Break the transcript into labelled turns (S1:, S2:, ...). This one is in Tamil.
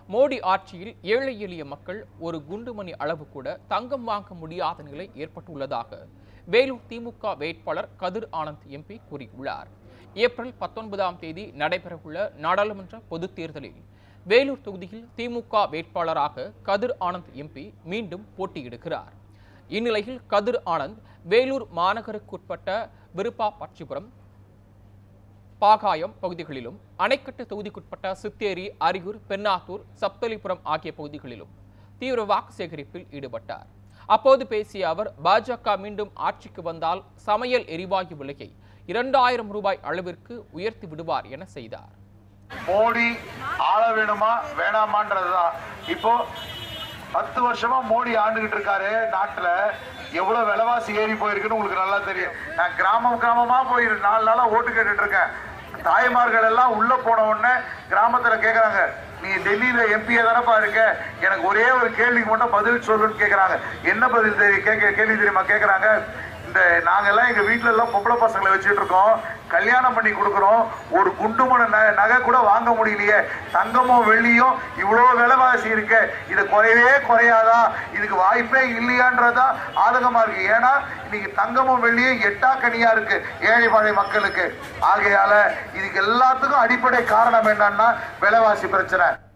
S1: மோடி ஆட்சியில் ஏழை எளிய மக்கள் ஒரு குண்டுமணி அளவு கூட தங்கம் வாங்க முடியாத நிலை ஏற்பட்டுள்ளதாக வேலூர் திமுக வேட்பாளர் கதிர் ஆனந்த் எம்பி கூறியுள்ளார் ஏப்ரல் பத்தொன்பதாம் தேதி நடைபெறவுள்ள நாடாளுமன்ற பொதுத் தேர்தலில் வேலூர் தொகுதியில் திமுக வேட்பாளராக கதிர் ஆனந்த் எம்பி மீண்டும் போட்டியிடுகிறார் இந்நிலையில் கதிர் ஆனந்த் வேலூர் மாநகருக்குட்பட்ட விருப்பாப்பச்சிபுரம் பாகாயம் பகுதிகளிலும் அணைக்கட்டு தொகுதிக்குட்பட்ட சித்தேரி அரியூர் பெண்ணாத்தூர் சப்தலிபுரம் ஆகிய பகுதிகளிலும் தீவிர வாக்கு சேகரிப்பில் ஈடுபட்டார் அப்போது பேசிய அவர் பாஜக மீண்டும் ஆட்சிக்கு வந்தால் சமையல் எரிவாயு விலையை இரண்டாயிரம் ரூபாய் அளவிற்கு உயர்த்தி விடுவார் என செய்தார்
S2: மோடி ஆள வேணுமா வேணாமான்றதுதான் இப்போ பத்து வருஷமா மோடி ஆண்டுகிட்டு இருக்காரு நாட்டுல எவ்வளவு விலைவாசி ஏறி போயிருக்குன்னு உங்களுக்கு நல்லா தெரியும் நான் கிராமம் கிராமமா போய் நாலு நாளா ஓட்டு கேட்டுட்டு இருக்கேன் தாய்மார்கள் எல்லாம் உள்ள போன உடனே கிராமத்துல கேக்குறாங்க நீ டெல்லியில எம்பியா தானப்பா இருக்க எனக்கு ஒரே ஒரு கேள்விக்கு மட்டும் பதில் சொல்லுன்னு கேக்குறாங்க என்ன பதில் தெரியும் கேட்க கேள்வி தெரியுமா கேக்குறாங்க இந்த நாங்கெல்லாம் எங்க வீட்ல எல்லாம் பொம்பளை பசங்களை வச்சுட்டு இருக்கோம் கல்யாணம் பண்ணி கொடுக்குறோம் ஒரு குண்டுமண ந- நகை கூட வாங்க முடியலையே தங்கமும் வெள்ளியும் இவ்வளோ விலைவாசி இருக்கு இது குறையவே குறையாதா இதுக்கு வாய்ப்பே இல்லையான்றதா ஆதகமா இருக்கு ஏன்னா இன்னைக்கு தங்கமும் வெள்ளியும் எட்டா கனியா இருக்கு ஏழை பாழை மக்களுக்கு ஆகையால இதுக்கு எல்லாத்துக்கும் அடிப்படை காரணம் என்னன்னா விலைவாசி பிரச்சனை